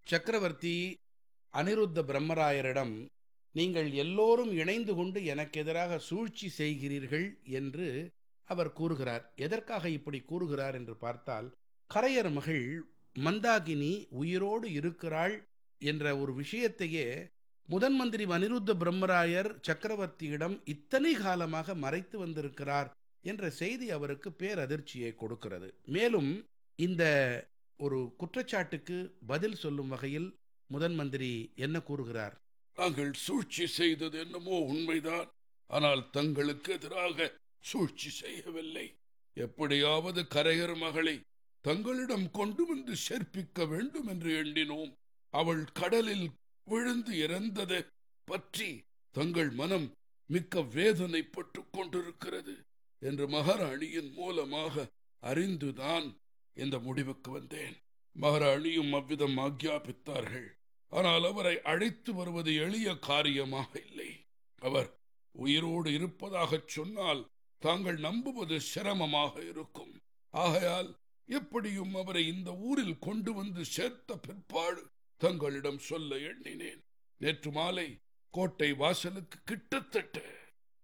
சக்கரவர்த்தி அனிருத்த பிரம்மராயரிடம் நீங்கள் எல்லோரும் இணைந்து கொண்டு எனக்கு எதிராக சூழ்ச்சி செய்கிறீர்கள் என்று அவர் கூறுகிறார் எதற்காக இப்படி கூறுகிறார் என்று பார்த்தால் கரையர் மகள் மந்தாகினி உயிரோடு இருக்கிறாள் என்ற ஒரு விஷயத்தையே முதன் மந்திரி அனிருத்த பிரம்மராயர் சக்கரவர்த்தியிடம் இத்தனை காலமாக மறைத்து வந்திருக்கிறார் என்ற செய்தி அவருக்கு பேரதிர்ச்சியை கொடுக்கிறது மேலும் இந்த ஒரு குற்றச்சாட்டுக்கு பதில் சொல்லும் வகையில் முதன் மந்திரி என்ன கூறுகிறார் தாங்கள் சூழ்ச்சி செய்தது என்னமோ உண்மைதான் ஆனால் தங்களுக்கு எதிராக சூழ்ச்சி செய்யவில்லை எப்படியாவது கரையர் மகளை தங்களிடம் கொண்டு வந்து சேர்ப்பிக்க வேண்டும் என்று எண்ணினோம் அவள் கடலில் விழுந்து இறந்தது பற்றி தங்கள் மனம் மிக்க வேதனைப்பட்டுக் கொண்டிருக்கிறது என்று மகாராணியின் மூலமாக அறிந்துதான் இந்த முடிவுக்கு வந்தேன் மகாராணியும் அவ்விதம் ஆக்ஞாபித்தார்கள் ஆனால் அவரை அழைத்து வருவது எளிய காரியமாக இல்லை அவர் உயிரோடு இருப்பதாகச் சொன்னால் தாங்கள் நம்புவது சிரமமாக இருக்கும் ஆகையால் எப்படியும் அவரை இந்த ஊரில் கொண்டு வந்து சேர்த்த பிற்பாடு தங்களிடம் சொல்ல எண்ணினேன் நேற்று மாலை கோட்டை வாசலுக்கு கிட்டத்தட்ட